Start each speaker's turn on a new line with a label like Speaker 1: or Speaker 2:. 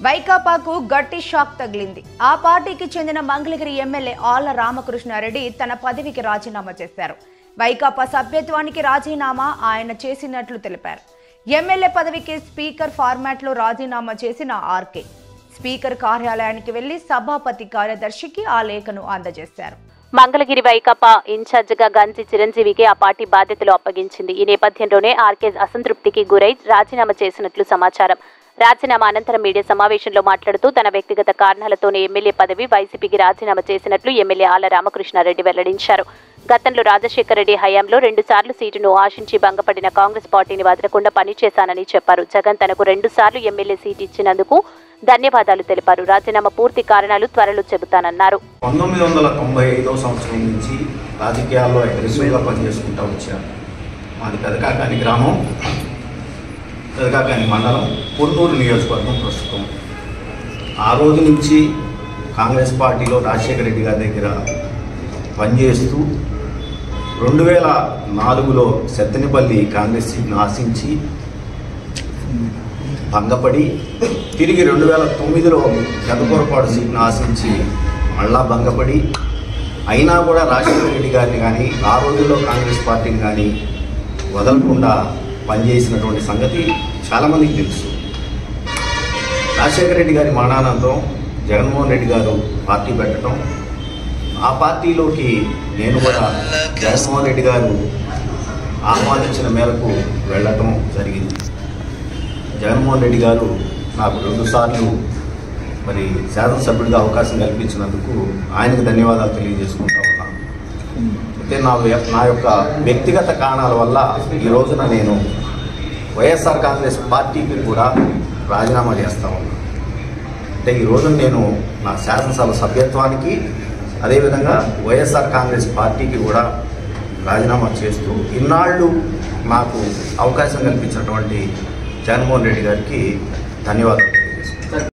Speaker 1: వైకాపాకు గట్టి షాక్ తగిలింది ఆ పార్టీకి చెందిన మంగళగిరి ఎమ్మెల్యే ఆళ్ల రామకృష్ణారెడ్డి తన పదవికి రాజీనామా చేశారు వైకాపా సభ్యత్వానికి రాజీనామా ఆయన చేసినట్లు తెలిపారు ఎమ్మెల్యే పదవికి స్పీకర్ ఫార్మాట్లో రాజీనామా చేసిన ఆర్కే స్పీకర్ కార్యాలయానికి వెళ్లి సభాపతి కార్యదర్శికి ఆ లేఖను అందజేశారు
Speaker 2: మంగళగిరి వైకాపా ఇన్ఛార్జిగా గంజి చిరంజీవికి ఆ పార్టీ బాధ్యతలు అప్పగించింది ఈ నేపథ్యంలోనే ఆర్కే అసంతృప్తికి గురై రాజీనామా చేసినట్లు సమాచారం రాజీనామా అనంతరం మీడియా సమావేశంలో మాట్లాడుతూ తన వ్యక్తిగత కారణాలతోనే ఎమ్మెల్యే పదవి వైసీపీకి రాజీనామా చేసినట్లు ఎమ్మెల్యే ఆళ్ల రామకృష్ణారెడ్డి వెల్లడించారు గతంలో రాజశేఖర రెడ్డి హయాంలో రెండు సార్లు సీటును ఆశించి భంగపడిన కాంగ్రెస్ పార్టీని వదలకుండా పనిచేశానని చెప్పారు జగన్ తనకు రెండు సార్లు ఎమ్మెల్యే సీటు ఇచ్చినందుకు ధన్యవాదాలు తెలిపారు రాజీనామా పూర్తి కారణాలు త్వరలో చెబుతానన్నారు
Speaker 3: పంతొమ్మిది వందల తొంభై ఐదో సంవత్సరం నుంచి రాజకీయాల్లో అగ్రెసివ్గా పనిచేసుకుంటూ వచ్చాను మాది పెదకాకాని గ్రామం పెదకాకాని మండలం పొన్నూరు నియోజకవర్గం ప్రస్తుతం ఆ రోజు నుంచి కాంగ్రెస్ పార్టీలో రాజశేఖర రెడ్డి గారి దగ్గర పనిచేస్తూ రెండు వేల నాలుగులో సెత్తనిపల్లి కాంగ్రెస్ సీట్ను ఆశించి భంగపడి తిరిగి రెండు వేల తొమ్మిదిలో గతపొరపాటు సీట్ను ఆశించి మళ్ళా భంగపడి అయినా కూడా రాజశేఖర రెడ్డి గారిని కానీ ఆ రోజుల్లో కాంగ్రెస్ పార్టీని కానీ వదలకుండా పనిచేసినటువంటి సంగతి చాలామందికి తెలుసు రాజశేఖర రెడ్డి గారి మరణానంతరం జగన్మోహన్ రెడ్డి గారు పార్టీ పెట్టడం ఆ పార్టీలోకి నేను కూడా జగన్మోహన్ రెడ్డి గారు ఆహ్వానించిన మేరకు వెళ్ళటం జరిగింది జగన్మోహన్ రెడ్డి గారు నాకు రెండుసార్లు మరి శాసనసభ్యుడిగా అవకాశం కల్పించినందుకు ఆయనకు ధన్యవాదాలు తెలియజేసుకుంటా ఉన్నాను అయితే నా వ్య- నా యొక్క వ్యక్తిగత కారణాల వల్ల ఈ రోజున నేను వైఎస్ఆర్ కాంగ్రెస్ పార్టీకి కూడా రాజీనామా చేస్తా ఉన్నాను అంటే ఈ రోజున నేను నా శాసనసభ సభ్యత్వానికి అదేవిధంగా వైఎస్ఆర్ కాంగ్రెస్ పార్టీకి కూడా రాజీనామా చేస్తూ ఇన్నాళ్ళు నాకు అవకాశం కల్పించినటువంటి జగన్మోహన్ రెడ్డి గారికి ధన్యవాదాలు